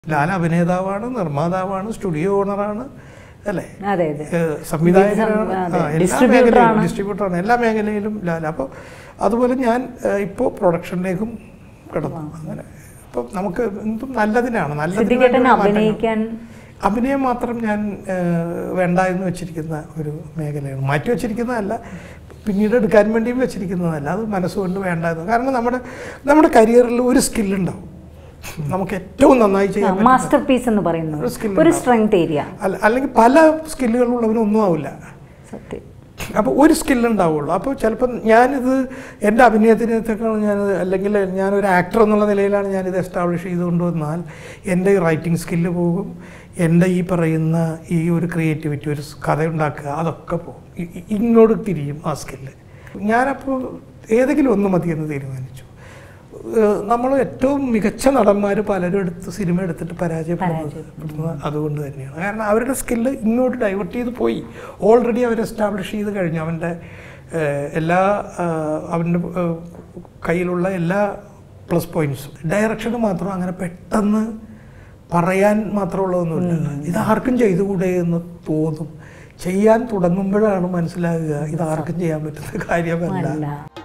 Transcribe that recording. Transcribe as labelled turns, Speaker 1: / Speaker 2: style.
Speaker 1: Lal അഭിനേതാവാണ് നിർമ്മാതാവാണ് studio ഓണറാണ് അല്ലേ
Speaker 2: അതെ അതെ
Speaker 1: ഏഹ് സംവിധായകനാണ്
Speaker 2: അതെ,
Speaker 1: ആ, എല്ലാ
Speaker 2: distributor
Speaker 1: മേഖലയിലും
Speaker 2: ആണ്.
Speaker 1: ഡിസ്ട്രിബ്യൂട്ടറാണ് എല്ലാ മേഖലയിലും ലാൽ അപ്പോൾ അതുപോലെ ഞാൻ ഇപ്പോൾ പ്രൊഡക്ഷനിലേക്കും കിടന്നു അങ്ങനെ ഇപ്പം നമുക്ക് എന്തും നല്ലതിനാണ് നല്ലതിന്
Speaker 2: സിദ്ദിഖേട്ടൻ
Speaker 1: വേണ്ടിയുള്ള മാറ്റങ്ങൾ.
Speaker 2: അഭിനയിക്കാൻ
Speaker 1: അഭിനയം മാത്രം ഞാൻ ഏഹ്, വേണ്ട എന്ന് വെച്ചിരിക്കുന്ന ഒരു മേഖലയാണ് മാറ്റി വെച്ചിരിക്കുന്നതല്ല പിന്നീട് എടുക്കാൻ വേണ്ടിയും വെച്ചിരിക്കുന്നതല്ല അത് മനസ്സുകൊണ്ട് വേണ്ട എന്ന് കാരണം നമ്മുടെ നമ്മുടെ കരിയറിൽ ഒരു സ്കില്ലുണ്ടാവും നമുക്ക് ഏറ്റവും നന്നായി ചെയ്യാൻ പറ്റുന്ന-
Speaker 2: മാസ്റ്റർ പീസ് എന്ന് പറയുന്നത്
Speaker 1: ഒരു skill
Speaker 2: ഒരു
Speaker 1: ഉണ്ടാവും.
Speaker 2: സ്ട്രെങ്ത് ഏരിയ
Speaker 1: അല്ല അല്ലെങ്കിൽ പല സ്കില്ലുകളുള്ളവനൊന്നും ആവില്ല
Speaker 2: സത്യം
Speaker 1: അപ്പോൾ ഒരു സ്കില്ല് ഉണ്ടാവുള്ളൂ അപ്പോൾ ചിലപ്പം ഞാനിത് എൻ്റെ അഭിനയത്തിനേക്കാൾ ഞാൻ അല്ലെങ്കിൽ ഞാനൊരു ആക്ടർ എന്നുള്ള നിലയിലാണ് ഞാനിത് എസ്റ്റാബ്ലിഷ് ചെയ്തുകൊണ്ട് വന്നാൽ എൻ്റെ റൈറ്റിംഗ് സ്കില്ല് പോകും എൻ്റെ ഈ പറയുന്ന ഈ ഒരു ക്രിയേറ്റിവിറ്റി ഒരു കഥ ഉണ്ടാക്കുക അതൊക്കെ പോകും ഇ- ഇ- ഇങ്ങോട്ട് തിരിയും ആ സ്കില്ല് ഞാനപ്പോൾ ഏതെങ്കിലും ഒന്ന് മതിയെന്ന് തീരുമാനിച്ചു നമ്മൾ ഏറ്റവും മികച്ച നടന്മാർ പലരും എടുത്ത് സിനിമ എടുത്തിട്ട് പരാജയപ്പെടുന്നത് പെടുന്നത് അതുകൊണ്ട് തന്നെയാണ് കാരണം അവരുടെ സ്കില്ല് ഇങ്ങോട്ട് ഡൈവേർട്ട് ചെയ്ത് പോയി ഓൾറെഡി അവർ എസ്റ്റാബ്ലിഷ് ചെയ്ത് കഴിഞ്ഞു അവൻ്റെ ഏഹ്, എല്ലാ ആഹ്, അവൻ്റെ ഏഹ്, കയ്യിലുള്ള എല്ലാ പ്ലസ് പോയിൻറ്റ്സും ഡയറക്ഷന് മാത്രം അങ്ങനെ പെട്ടെന്ന് പറയാൻ മാത്രമുള്ളതൊന്നുമില്ല ഇത് ആർക്കും ചെയ്തുകൂടെ എന്ന് തോന്നും ചെയ്യാൻ തുടങ്ങുമ്പോഴാണ് മനസ്സിലാകുക ഇത് ആർക്കും ചെയ്യാൻ പറ്റുന്ന കാര്യമല്ല
Speaker 2: അല്ല